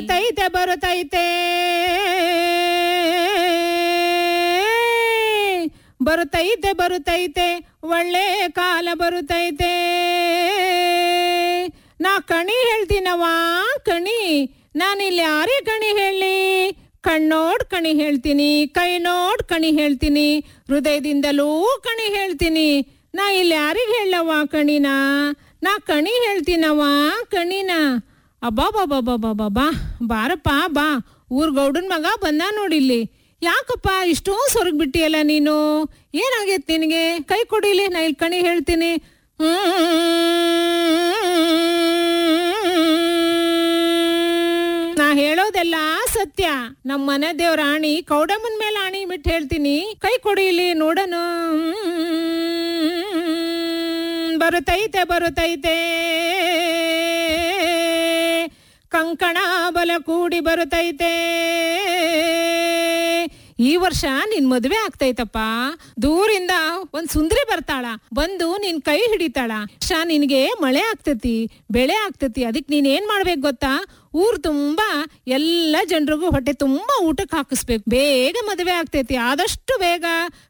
ತೈತೆ ಬರುತ್ತೈತೆ ಬರುತ್ತೈತೆ ಬರುತ್ತೈತೆ ಒಳ್ಳೆ ಕಾಲ ಬರುತ್ತೈತೆ ನಾ ಕಣಿ ಹೇಳ್ತೀನವ ಕಣಿ ನಾನಿಲ್ಲಿ ಯಾರೇ ಕಣಿ ಹೇಳಿ ಕಣ್ಣೋಡ್ ಕಣಿ ಹೇಳ್ತೀನಿ ಕೈ ನೋಡ್ ಕಣಿ ಹೇಳ್ತೀನಿ ಹೃದಯದಿಂದಲೂ ಕಣಿ ಹೇಳ್ತೀನಿ ನಾ ಇಲ್ಲಿ ಯಾರಿಗೆ ಹೇಳವ ಕಣಿನ ನಾ ಕಣಿ ಹೇಳ್ತೀನವ ಕಣಿನ ಅಬ್ಬಾ ಬಾಬಾ ಬಾಬಾ ಬಾಬಾ ಬಾರಪ್ಪ ಬಾ ಊರ್ ಗೌಡನ್ ಮಗ ಬಂದ ನೋಡಿಲ್ಲಿ ಯಾಕಪ್ಪ ಇಷ್ಟೋ ಸೊರಗ್ ಬಿಟ್ಟಿಯಲ್ಲ ನೀನು ಏನಾಗೈತ್ ನಿನಗೆ ಕೈ ಕೊಡಿಲಿ ನಾ ಇಲ್ಲಿ ಕಣಿ ಹೇಳ್ತೀನಿ ನಾ ಹೇಳೋದೆಲ್ಲ ಸತ್ಯ ನಮ್ಮ ಮನೆ ದೇವ್ರ ಆಣಿ ಕೌಡಮ್ಮನ್ ಮೇಲೆ ಆಣಿ ಬಿಟ್ಟು ಹೇಳ್ತೀನಿ ಕೈ ಕೊಡಿಲಿ ನೋಡೋಣ ಬರುತ್ತೈತೆ ಬರುತ್ತೈತೆ ಕಂಕಣ ಬಲ ಕೂಡಿ ಬರುತ್ತೈತೆ ಈ ವರ್ಷ ನಿನ್ ಮದ್ವೆ ಆಗ್ತೈತಪ್ಪ ದೂರಿಂದ ಒಂದ್ ಸುಂದ್ರಿ ಬರ್ತಾಳ ಬಂದು ನಿನ್ ಕೈ ಹಿಡಿತಾಳ ವರ್ಷ ನಿನ್ಗೆ ಮಳೆ ಆಗ್ತತಿ ಬೆಳೆ ಆಗ್ತತಿ ಅದಕ್ ನೀನ್ ಏನ್ ಮಾಡ್ಬೇಕು ಗೊತ್ತಾ ಊರ್ ತುಂಬಾ ಎಲ್ಲ ಜನರಿಗೂ ಹೊಟ್ಟೆ ತುಂಬಾ ಊಟಕ್ಕೆ ಹಾಕಿಸ್ಬೇಕು ಬೇಗ ಮದುವೆ ಆಗ್ತೈತಿ ಆದಷ್ಟು ಬೇಗ